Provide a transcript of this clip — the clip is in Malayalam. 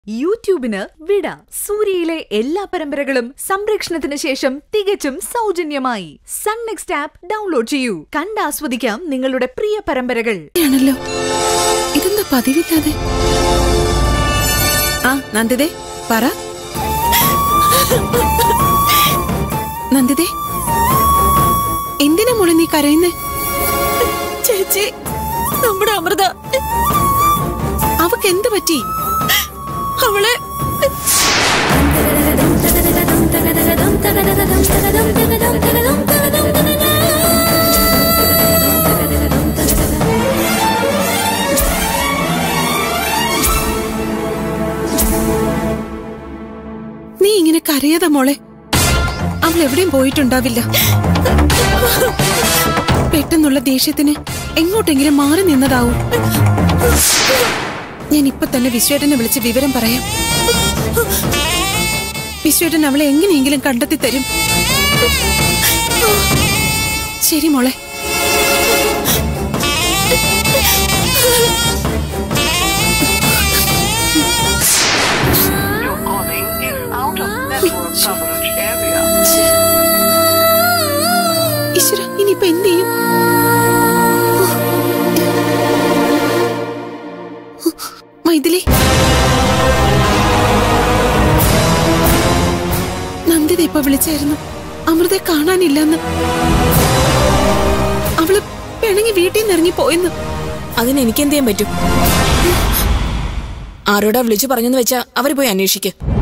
യൂട്യൂബിന് വിട സൂര്യയിലെ എല്ലാ പരമ്പരകളും സംരക്ഷണത്തിന് ശേഷം തികച്ചും സൗജന്യമായി സൺ നെക്സ്റ്റ് ആപ്പ് ഡൗൺലോഡ് ചെയ്യൂ കണ്ടാസ്വദിക്കാം നിങ്ങളുടെ പ്രിയ പരമ്പരകൾ ആണല്ലോ ഇതെന്താ പതിവില്ലാതെ ആ നന്ദിതേ പറ നന്ദിതേ എന്തിനാ മോളെ നീ കരയുന്നേ ചേച്ചി നമ്മുടെ അമൃത അവക്ക് എന്ത് പറ്റി അവളെ നീ ഇങ്ങനെ കരയാതെ മോളെ അവൾ എവിടെയും പോയിട്ടുണ്ടാവില്ല പെട്ടെന്നുള്ള ദേഷ്യത്തിന് എങ്ങോട്ടെങ്കിലും മാറി നിന്നതാവും ഞാൻ ഇപ്പൊ തന്നെ വിശ്വേട്ടനെ വിളിച്ച് വിവരം പറയാം വിശ്വേട്ടൻ അവളെ എങ്ങനെയെങ്കിലും കണ്ടെത്തി തരും ശരി മോളെ Your calling is out of network coverage area. ഈശ്വര ഇനിയിപ്പൊ എന്ത് ചെയ്യും മൈഥിലി നന്ദിത ഇപ്പൊ വിളിച്ചായിരുന്നു അമൃതെ കാണാനില്ലെന്ന് അവള് പിണങ്ങി വീട്ടിൽ നിന്ന് ഇറങ്ങി പോയെന്ന് അതിന് എനിക്ക് എന്ത് ചെയ്യാൻ പറ്റും ആരോടാ വിളിച്ചു പറഞ്ഞെന്ന് വെച്ചാ അവര് പോയി അന്വേഷിക്ക്